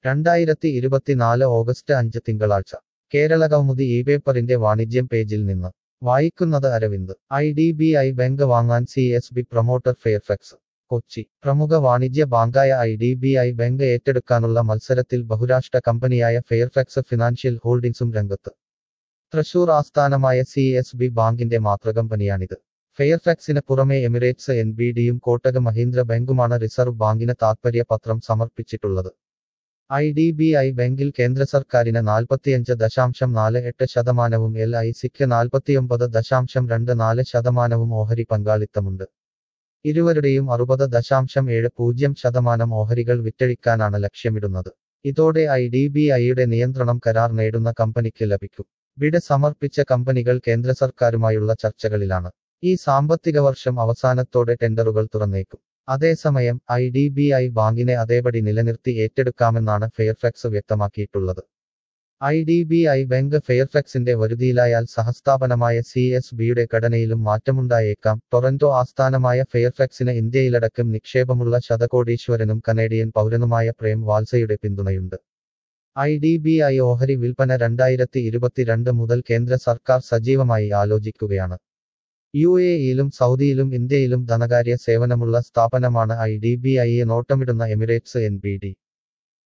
രണ്ടായിരത്തി ഇരുപത്തിനാല് ഓഗസ്റ്റ് അഞ്ച് തിങ്കളാഴ്ച കേരള കൗമുദി ഈ പേപ്പറിന്റെ വാണിജ്യം പേജിൽ നിന്ന് വായിക്കുന്നത് Aravind I D B I bank വാങ്ങാൻ C S B promoter Fairfax Kochi പ്രമുഖ വാണിജ്യ ബാങ്കായ I D B I bank ഏറ്റെടുക്കാനുള്ള മത്സരത്തിൽ ബഹുരാഷ്ട്ര കമ്പനിയായ ഫെയർഫെക്സ് ഫിനാൻഷ്യൽ ഹോൾഡിംഗ്സും രംഗത്ത് തൃശൂർ ആസ്ഥാനമായ സി എസ് ബി ബാങ്കിന്റെ മാതൃകമ്പനിയാണിത് ഫെയർഫാക്സിന് പുറമെ എമിറേറ്റ്സ് എൻ ബി ഡിയും കോട്ടക് മഹീന്ദ്ര ബാങ്കുമാണ് റിസർവ് ബാങ്കിന് താൽപര്യപത്രം സമർപ്പിച്ചിട്ടുള്ളത് ഐ ഡി ബി ഐ ബാങ്കിൽ കേന്ദ്ര സർക്കാരിന് നാൽപ്പത്തിയഞ്ച് ദശാംശം നാല് എട്ട് ശതമാനവും എൽ ഐ സിക്ക് നാൽപ്പത്തിയൊമ്പത് ദശാംശം രണ്ട് നാല് ശതമാനവും ഓഹരി പങ്കാളിത്തമുണ്ട് ഇരുവരുടെയും അറുപത് ദശാംശം ഏഴ് പൂജ്യം ശതമാനം ഓഹരികൾ വിറ്റഴിക്കാനാണ് ലക്ഷ്യമിടുന്നത് ഇതോടെ ഐ ഡി ബി ഐയുടെ നിയന്ത്രണം കരാർ നേടുന്ന കമ്പനിക്ക് ലഭിക്കും ബിഡ് സമർപ്പിച്ച കമ്പനികൾ കേന്ദ്ര സർക്കാരുമായുള്ള ചർച്ചകളിലാണ് ഈ സാമ്പത്തിക വർഷം അവസാനത്തോടെ ടെൻഡറുകൾ തുറന്നേക്കും അതേസമയം ഐ ഡി ബി ഐ ബാങ്കിനെ അതേപടി നിലനിർത്തി ഏറ്റെടുക്കാമെന്നാണ് ഫെയർഫാക്സ് വ്യക്തമാക്കിയിട്ടുള്ളത് I D B I bank ഫെയർഫാക്സിന്റെ വരുതിയിലായാൽ സഹസ്ഥാപനമായ സി എസ് ബിയുടെ ഘടനയിലും മാറ്റമുണ്ടായേക്കാം ടൊറന്റോ ആസ്ഥാനമായ ഫെയർഫാക്സിന് ഇന്ത്യയിലടക്കം നിക്ഷേപമുള്ള ശതകോടീശ്വരനും കനേഡിയൻ പൗരനുമായ പ്രേം വാൽസയുടെ പിന്തുണയുണ്ട് ഐ ഡി ബി ഐ ഓഹരി വിൽപ്പന രണ്ടായിരത്തി ഇരുപത്തിരണ്ട് മുതൽ കേന്ദ്ര സർക്കാർ സജീവമായി ആലോചിക്കുകയാണ് യു എ ഇയിലും സൗദിയിലും ഇന്ത്യയിലും ധനകാര്യ സേവനമുള്ള സ്ഥാപനമാണ് ഐ ഡി ബി ഐയെ നോട്ടമിടുന്ന എമിറേറ്റ്സ് എൻ ബി ഡി